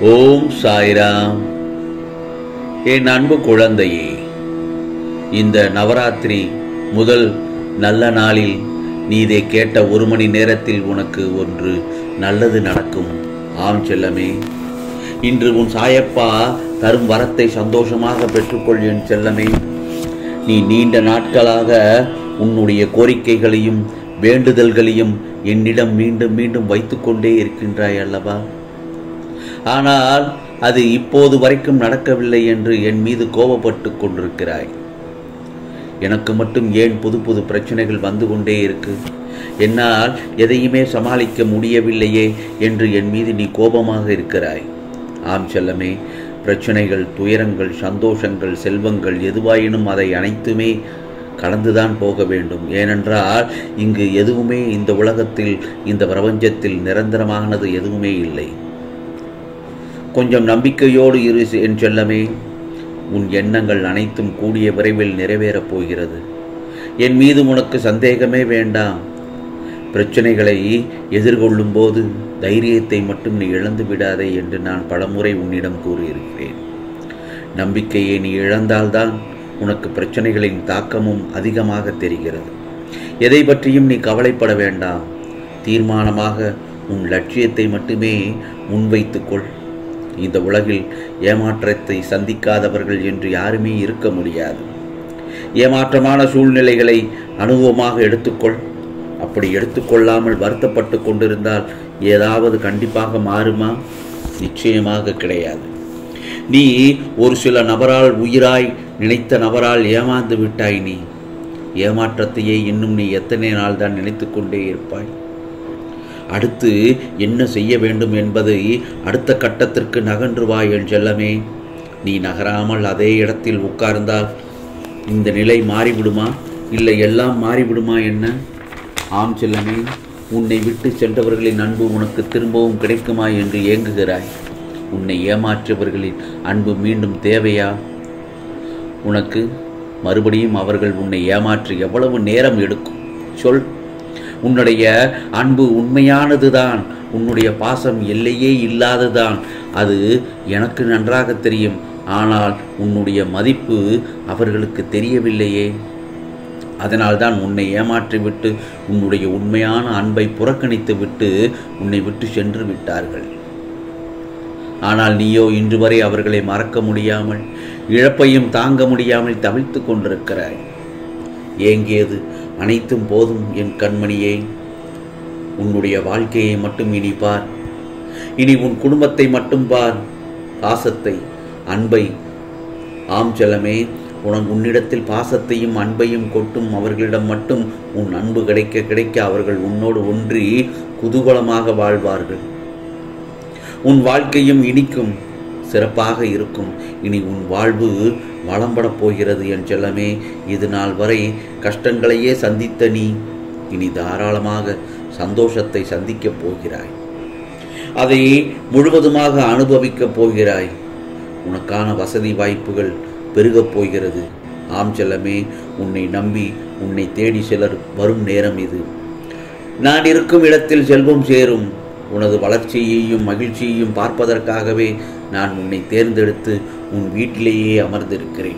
ஓம் சாய்ராம் என் அன்பு குழந்தையே இந்த நவராத்திரி முதல் நல்ல நாளில் நீ இதை கேட்ட ஒரு மணி நேரத்தில் உனக்கு ஒன்று நல்லது நடக்கும் ஆம் செல்லமே இன்று உன் சாயப்பா தரும் வரத்தை சந்தோஷமாக பெற்றுக்கொள் என் செல்லமே நீ நீண்ட நாட்களாக உன்னுடைய கோரிக்கைகளையும் வேண்டுதல்களையும் என்னிடம் மீண்டும் மீண்டும் வைத்துக்கொண்டே இருக்கின்றாய் அல்லவா ஆனால் அது இப்போது வரைக்கும் நடக்கவில்லை என்று என் மீது கோபப்பட்டு கொண்டிருக்கிறாய் எனக்கு மட்டும் ஏன் புது புது பிரச்சனைகள் வந்து கொண்டே இருக்கு என்னால் எதையுமே சமாளிக்க முடியவில்லையே என்று என் மீது நீ கோபமாக இருக்கிறாய் ஆம் செல்லமே பிரச்சனைகள் துயரங்கள் சந்தோஷங்கள் செல்வங்கள் எதுவாயினும் அதை அனைத்துமே கடந்துதான் போக வேண்டும் ஏனென்றால் இங்கு எதுவுமே இந்த உலகத்தில் இந்த பிரபஞ்சத்தில் நிரந்தரமானது எதுவுமே இல்லை கொஞ்சம் நம்பிக்கையோடு இரு என் செல்லமே உன் எண்ணங்கள் அனைத்தும் கூடிய விரைவில் நிறைவேறப் போகிறது என் மீது உனக்கு சந்தேகமே வேண்டாம் பிரச்சனைகளை எதிர்கொள்ளும் போது தைரியத்தை மட்டும் நீ இழந்து விடாதே என்று நான் பலமுறை உன்னிடம் கூறியிருக்கிறேன் நம்பிக்கையை நீ இழந்தால்தான் உனக்கு பிரச்சனைகளின் தாக்கமும் அதிகமாக தெரிகிறது எதை பற்றியும் நீ கவலைப்பட வேண்டாம் தீர்மானமாக உன் லட்சியத்தை மட்டுமே முன்வைத்துக்கொள் இந்த உலகில் ஏமாற்றத்தை சந்திக்காதவர்கள் என்று யாருமே இருக்க முடியாது ஏமாற்றமான சூழ்நிலைகளை அனுபவமாக எடுத்துக்கொள் அப்படி எடுத்துக்கொள்ளாமல் வருத்தப்பட்டு கொண்டிருந்தால் ஏதாவது கண்டிப்பாக மாறுமா நிச்சயமாக கிடையாது நீ ஒரு சில நபரால் உயிராய் நினைத்த நபரால் ஏமாந்து விட்டாய் நீ ஏமாற்றத்தையே இன்னும் நீ எத்தனை நாள் தான் நினைத்து கொண்டே இருப்பாய் அடுத்து என்ன செய்ய வேண்டும் என்பதை அடுத்த கட்டத்திற்கு நகன்று வா என் செல்லமே நீ நகராமல் அதே இடத்தில் உட்கார்ந்தால் இந்த நிலை மாறிவிடுமா இல்லை எல்லாம் மாறிவிடுமா என்ன ஆம் செல்லமே உன்னை விட்டு சென்றவர்களின் அன்பு உனக்கு திரும்பவும் கிடைக்குமா என்று ஏங்குகிறாய் உன்னை ஏமாற்றியவர்களின் அன்பு மீண்டும் தேவையா உனக்கு மறுபடியும் அவர்கள் உன்னை ஏமாற்றி எவ்வளவு நேரம் எடுக்கும் சொல் உன்னுடைய அன்பு உண்மையானதுதான் உன்னுடைய பாசம் எல்லையே இல்லாததுதான் அது எனக்கு நன்றாக தெரியும் ஆனால் உன்னுடைய மதிப்பு அவர்களுக்கு தெரியவில்லையே அதனால்தான் உன்னை ஏமாற்றிவிட்டு உன்னுடைய உண்மையான அன்பை புறக்கணித்து விட்டு உன்னை விட்டு சென்று விட்டார்கள் ஆனால் நீயோ இன்று வரை அவர்களை மறக்க முடியாமல் இழப்பையும் தாங்க முடியாமல் தவித்து கொண்டிருக்கிறாய் ஏங்கியது அனைத்தும் போதும் என் கண்மணியே உன்னுடைய வாழ்க்கையை மட்டும் இனி பார் இனி உன் குடும்பத்தை மட்டும் பார் பாசத்தை அன்பை ஆம் செல்லமே உனக்கு உன்னிடத்தில் பாசத்தையும் அன்பையும் கொட்டும் அவர்களிடம் மட்டும் உன் அன்பு கிடைக்க கிடைக்க அவர்கள் உன்னோடு ஒன்றி குதூகலமாக வாழ்வார்கள் உன் வாழ்க்கையும் இனிக்கும் சிறப்பாக இருக்கும் இனி உன் வாழ்வு வளம்படப் போகிறது என் செல்லமே இது நாள் வரை கஷ்டங்களையே சந்தித்த நீ இனி தாராளமாக சந்தோஷத்தை சந்திக்கப் போகிறாய் அதை முழுவதுமாக அனுபவிக்கப் போகிறாய் உனக்கான வசதி வாய்ப்புகள் பெருகப் போகிறது ஆம் செல்லமே உன்னை நம்பி உன்னை தேடி சிலர் வரும் நேரம் இது நான் இருக்கும் இடத்தில் செல்வம் சேரும் உனது வளர்ச்சியையும் மகிழ்ச்சியையும் பார்ப்பதற்காகவே நான் உன்னை தேர்ந்தெடுத்து உன் வீட்டிலேயே அமர்ந்திருக்கிறேன்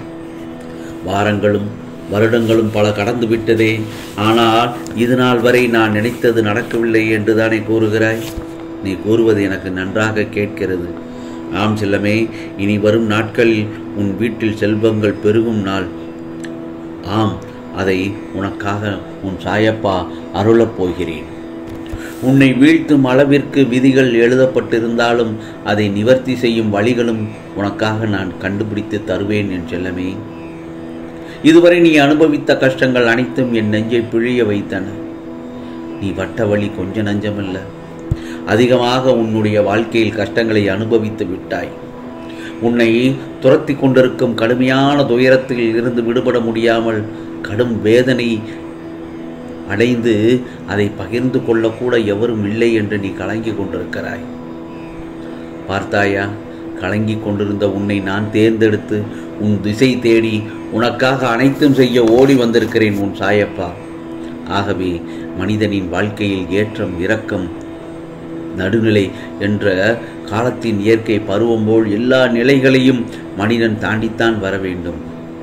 வாரங்களும் வருடங்களும் பல கடந்து விட்டதே ஆனால் இது நாள் வரை நான் நினைத்தது நடக்கவில்லை என்று தானே கூறுகிறாய் நீ கூறுவது எனக்கு நன்றாக கேட்கிறது ஆம் செல்லமே இனி வரும் நாட்களில் உன் வீட்டில் செல்வங்கள் பெருகும் நாள் ஆம் அதை உனக்காக உன் சாயப்பா அருளப் போகிறேன் உன்னை வீழ்த்தும் அளவிற்கு விதிகள் எழுதப்பட்டிருந்தாலும் அதை நிவர்த்தி செய்யும் வழிகளும் உனக்காக நான் கண்டுபிடித்து தருவேன் என் செல்லமே இதுவரை நீ அனுபவித்த கஷ்டங்கள் அனைத்தும் என் நெஞ்சை பிழிய வைத்தன நீ வட்ட வழி கொஞ்ச நஞ்சமல்ல அதிகமாக உன்னுடைய வாழ்க்கையில் கஷ்டங்களை அனுபவித்து விட்டாய் உன்னை துரத்தி கொண்டிருக்கும் கடுமையான துயரத்தில் இருந்து விடுபட முடியாமல் கடும் வேதனை அடைந்து அதை பகிர்ந்து கொள்ளக்கூட எவரும் இல்லை என்று நீ கலங்கி கொண்டிருக்கிறாய் பார்த்தாயா கலங்கி கொண்டிருந்த உன்னை நான் தேர்ந்தெடுத்து உன் திசை தேடி உனக்காக அனைத்தும் செய்ய ஓடி வந்திருக்கிறேன் உன் சாயப்பா ஆகவே மனிதனின் வாழ்க்கையில் ஏற்றம் இரக்கம் நடுநிலை என்ற காலத்தின் இயற்கை பருவம் போல் எல்லா நிலைகளையும் மனிதன் தாண்டித்தான் வர வேண்டும்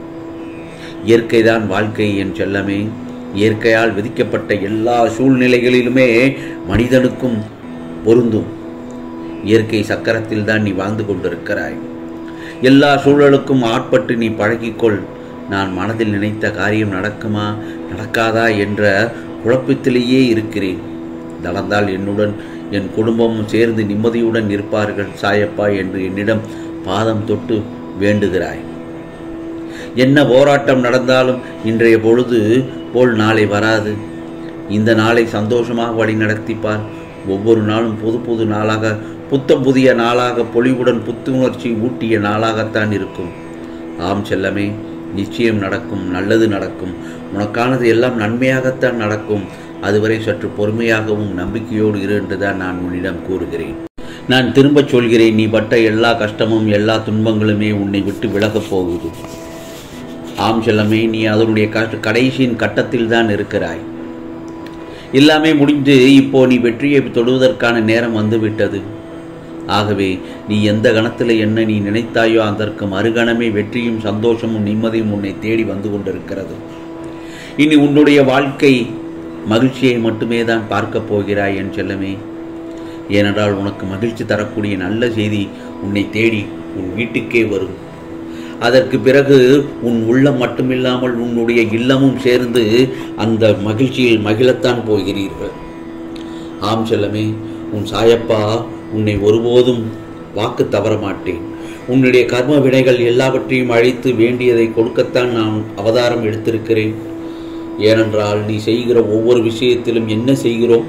இயற்கைதான் வாழ்க்கை என் செல்லமே இயற்கையால் விதிக்கப்பட்ட எல்லா சூழ்நிலைகளிலுமே மனிதனுக்கும் பொருந்தும் இயற்கை சக்கரத்தில் தான் நீ வாழ்ந்து கொண்டிருக்கிறாய் எல்லா சூழலுக்கும் ஆட்பட்டு நீ பழகிக்கொள் நான் மனதில் நினைத்த காரியம் நடக்குமா நடக்காதா என்ற குழப்பத்திலேயே இருக்கிறேன் நடந்தால் என்னுடன் என் குடும்பமும் சேர்ந்து நிம்மதியுடன் இருப்பார்கள் சாயப்பா என்று என்னிடம் பாதம் தொட்டு வேண்டுகிறாய் என்ன போராட்டம் நடந்தாலும் இன்றைய பொழுது போல் நாளை வராது இந்த நாளை சந்தோஷமாக வழி நடத்திப்பார் ஒவ்வொரு நாளும் புது புது நாளாக புத்தம் புதிய நாளாக பொலிவுடன் புத்துணர்ச்சி ஊட்டிய நாளாகத்தான் இருக்கும் ஆம் செல்லமே நிச்சயம் நடக்கும் நல்லது நடக்கும் உனக்கானது எல்லாம் நன்மையாகத்தான் நடக்கும் அதுவரை சற்று பொறுமையாகவும் நம்பிக்கையோடு இரு என்றுதான் நான் உன்னிடம் கூறுகிறேன் நான் திரும்பச் சொல்கிறேன் நீ பட்ட எல்லா கஷ்டமும் எல்லா துன்பங்களுமே உன்னை விட்டு விலகப் போகுது ஆம் செல்லமே நீ அதனுடைய கஷ்ட கடைசியின் கட்டத்தில் தான் இருக்கிறாய் எல்லாமே முடிந்து இப்போ நீ வெற்றியை தொடுவதற்கான நேரம் வந்துவிட்டது ஆகவே நீ எந்த கணத்தில் என்ன நீ நினைத்தாயோ அதற்கு மறுகணமே வெற்றியும் சந்தோஷமும் நிம்மதியும் உன்னை தேடி வந்து கொண்டிருக்கிறது இனி உன்னுடைய வாழ்க்கை மகிழ்ச்சியை மட்டுமே தான் பார்க்கப் போகிறாய் என் செல்லமே ஏனென்றால் உனக்கு மகிழ்ச்சி தரக்கூடிய நல்ல செய்தி உன்னை தேடி உன் வீட்டுக்கே வரும் அதற்கு பிறகு உன் உள்ளம் மட்டுமில்லாமல் உன்னுடைய இல்லமும் சேர்ந்து அந்த மகிழ்ச்சியில் மகிழத்தான் போகிறீர்கள் ஆம் செல்லமே உன் சாயப்பா உன்னை ஒருபோதும் வாக்கு தவற மாட்டேன் உன்னுடைய கர்ம வினைகள் எல்லாவற்றையும் அழித்து வேண்டியதை கொடுக்கத்தான் நான் அவதாரம் எடுத்திருக்கிறேன் ஏனென்றால் நீ செய்கிற ஒவ்வொரு விஷயத்திலும் என்ன செய்கிறோம்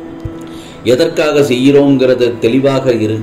எதற்காக செய்கிறோங்கிறத தெளிவாக இரு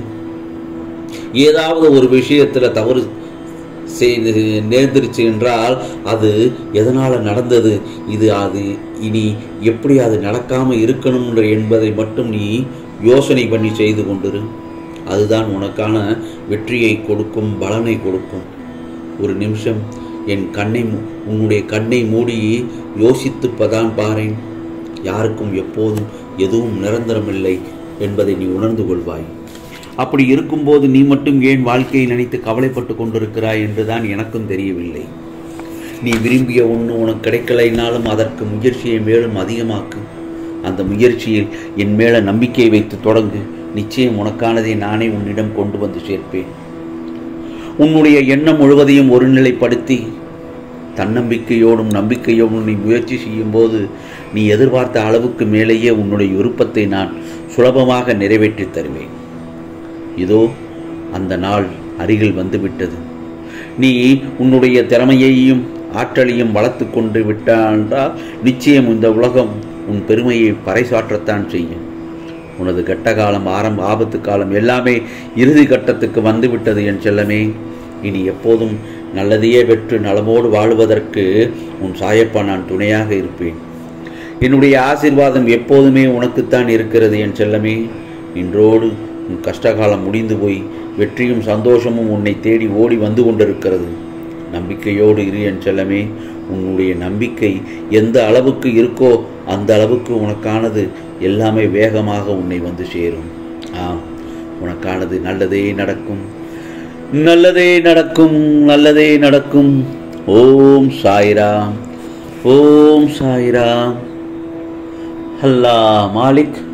ஏதாவது ஒரு விஷயத்தில் தவறு செய்து நேர்ந்துருச்சு என்றால் அது எதனால் நடந்தது இது அது இனி எப்படி அது நடக்காமல் இருக்கணும் என்பதை மட்டும் நீ யோசனை பண்ணி செய்து கொண்டிரு அதுதான் உனக்கான வெற்றியை கொடுக்கும் பலனை கொடுக்கும் ஒரு நிமிஷம் என் கண்ணை மூ- உன்னுடைய கண்ணை மூடி யோசித்துப்பதான் பாரேன் யாருக்கும் எப்போதும் எதுவும் நிரந்தரமில்லை என்பதை நீ உணர்ந்து கொள்வாய் அப்படி இருக்கும்போது நீ மட்டும் ஏன் வாழ்க்கையை நினைத்து கவலைப்பட்டு கொண்டிருக்கிறாய் என்றுதான் எனக்கும் தெரியவில்லை நீ விரும்பிய ஒன்று உனக்கு கிடைக்கலைனாலும் அதற்கு முயற்சியை மேலும் அதிகமாக்கு அந்த முயற்சியில் என் மேல நம்பிக்கை வைத்து தொடங்கு நிச்சயம் உனக்கானதை நானே உன்னிடம் கொண்டு வந்து சேர்ப்பேன் உன்னுடைய எண்ணம் முழுவதையும் ஒருநிலைப்படுத்தி தன்னம்பிக்கையோடும் நம்பிக்கையோடும் நீ முயற்சி செய்யும்போது நீ எதிர்பார்த்த அளவுக்கு மேலேயே உன்னுடைய விருப்பத்தை நான் சுலபமாக நிறைவேற்றித் தருவேன் இதோ அந்த நாள் அருகில் வந்துவிட்டது நீ உன்னுடைய திறமையையும் ஆற்றலையும் வளர்த்து கொண்டு விட்டால் நிச்சயம் இந்த உலகம் உன் பெருமையை பறைசாற்றத்தான் செய்யும் உனது கெட்ட காலம் ஆரம்ப ஆபத்து காலம் எல்லாமே இறுதி கட்டத்துக்கு வந்துவிட்டது என் செல்லமே இனி எப்போதும் நல்லதையே பெற்று நலமோடு வாழுவதற்கு உன் சாயப்பா நான் துணையாக இருப்பேன் என்னுடைய ஆசீர்வாதம் எப்போதுமே உனக்குத்தான் இருக்கிறது என் செல்லமே இன்றோடு உன் கஷ்டகாலம் முடிந்து போய் வெற்றியும் சந்தோஷமும் உன்னை தேடி ஓடி வந்து கொண்டிருக்கிறது நம்பிக்கையோடு இரு என் செல்லமே உன்னுடைய நம்பிக்கை எந்த அளவுக்கு இருக்கோ அந்த அளவுக்கு உனக்கானது எல்லாமே வேகமாக உன்னை வந்து சேரும் ஆம் உனக்கானது நல்லதே நடக்கும் நல்லதே நடக்கும் நல்லதே நடக்கும் ஓம் சாய்ராம் ஓம் சாய்ராம் அல்லாஹ் மாலிக்